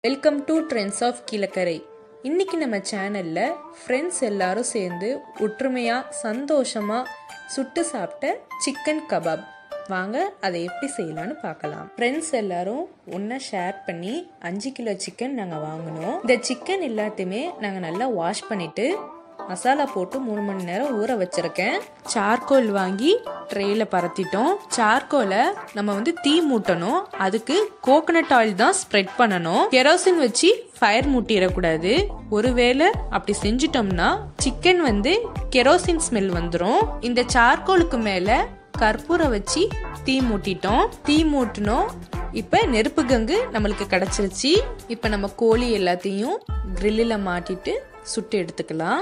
welcome to trends of Kilakarai இன்னைக்கு நம்ம சேனல்ல ஃப்ரெண்ட்ஸ் எல்லாரும் சேர்ந்து ஒற்றுமையா சந்தோஷமா சுட்டு சாப்பிட்ட சிக்கன் கபாப் வாங்க அதை எப்படி செய்யலாம்னு பார்க்கலாம் ஃப்ரெண்ட்ஸ் எல்லாரும் ஒன்றா ஷேர் பண்ணி அஞ்சு கிலோ சிக்கன் நாங்கள் வாங்கினோம் இந்த சிக்கன் எல்லாத்தையுமே நாங்கள் நல்லா வாஷ் பண்ணிட்டு மசாலா போட்டு மூணு மணி நேரம் ஊற வச்சிருக்கேன் சார்கோல் வாங்கி ட்ரேல பரத்திட்டோம் சார்கோலை நம்ம வந்து தீ மூட்டணும் அதுக்கு கோகனட் ஆயில் தான் ஸ்ப்ரெட் பண்ணணும் கெரோசின் வச்சு ஃபயர் மூட்டிடக்கூடாது ஒருவேளை அப்படி செஞ்சிட்டோம்னா சிக்கன் வந்து கெரோசின் ஸ்மெல் வந்துடும் இந்த சார்கோலுக்கு மேல கற்பூரம் வச்சு தீ மூட்டிட்டோம் தீ மூட்டினோம் இப்போ நெருப்பு கங்கு நம்மளுக்கு கிடச்சிருச்சு இப்போ நம்ம கோழி எல்லாத்தையும் கிரில்லில் மாட்டிட்டு சுட்டு எடுத்துக்கலாம்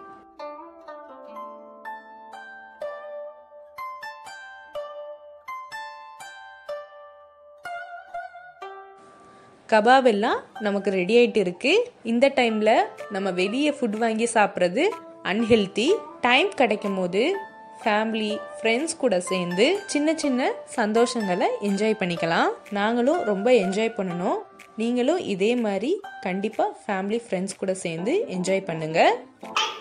கபாப் எல்லாம் நமக்கு ரெடி ஆயிட்டு இருக்கு இந்த டைம்ல நம்ம வெளியே ஃபுட் வாங்கி சாப்பிட்றது அன்ஹெல்த்தி டைம் கிடைக்கும் போது ஃபேமிலி ஃப்ரெண்ட்ஸ் கூட சேர்ந்து சின்ன சின்ன சந்தோஷங்களை என்ஜாய் பண்ணிக்கலாம் நாங்களும் ரொம்ப என்ஜாய் பண்ணணும் நீங்களும் இதே மாதிரி கண்டிப்பாக ஃபேமிலி ஃப்ரெண்ட்ஸ் கூட சேர்ந்து என்ஜாய் பண்ணுங்கள்